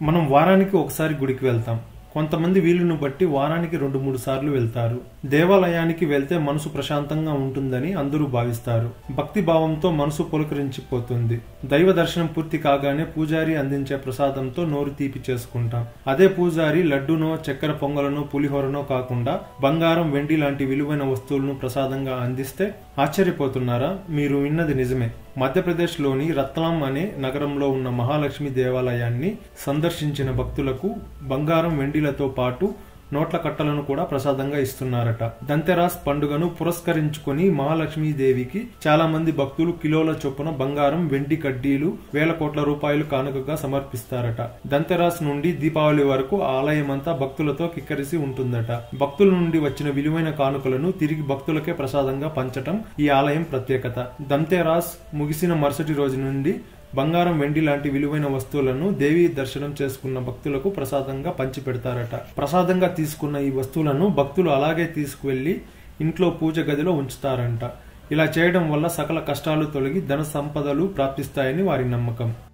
మనం వారానికి ఒకసారి గుడికి వెళ్తాం కొంతమంది వీలును బట్టి వారానికి రెండు మూడు సార్లు వెళ్తారు దేవాలయానికి వెళ్తే మనసు ప్రశాంతంగా ఉంటుందని అందరూ భావిస్తారు భక్తి భావంతో మనసు పులకరించిపోతుంది దైవ దర్శనం పూర్తి కాగానే పూజారి అందించే ప్రసాదంతో నోరు తీపి చేసుకుంటాం అదే పూజారి లడ్డునో చక్కెర పొంగలనో పులిహోరనో కాకుండా బంగారం వెండి లాంటి విలువైన వస్తువులను ప్రసాదంగా అందిస్తే ఆశ్చర్యపోతున్నారా మీరు విన్నది నిజమే మధ్యప్రదేశ్లోని రత్లాం అనే నగరంలో ఉన్న మహాలక్ష్మి దేవాలయాన్ని సందర్శించిన భక్తులకు బంగారం వెండిలతో పాటు నోట్ల కట్టలను కూడా ప్రసాదంగా ఇస్తున్నారట దంతెరాస్ పండుగను పురస్కరించుకుని మహాలక్ష్మీదేవికి చాలా మంది భక్తులు కిలోల చొప్పున బంగారం వెండి కడ్డీలు వేల కోట్ల రూపాయలు కానుకగా సమర్పిస్తారట దంతెరాస్ నుండి దీపావళి వరకు ఆలయమంతా భక్తులతో కిక్కరిసి ఉంటుందట భక్తుల నుండి వచ్చిన విలువైన కానుకలను తిరిగి భక్తులకే ప్రసాదంగా పంచటం ఈ ఆలయం ప్రత్యేకత దంతెరాస్ ముగిసిన మరుసటి రోజు నుండి బంగారం వెండి లాంటి విలువైన వస్తువులను దేవి దర్శనం చేసుకున్న భక్తులకు ప్రసాదంగా పంచిపెడతారట ప్రసాదంగా తీసుకున్న ఈ వస్తువులను భక్తులు అలాగే తీసుకువెళ్లి ఇంట్లో పూజ గదిలో ఉంచుతారంట ఇలా చేయడం వల్ల సకల కష్టాలు తొలగి ధన సంపదలు ప్రాప్తిస్తాయని వారి నమ్మకం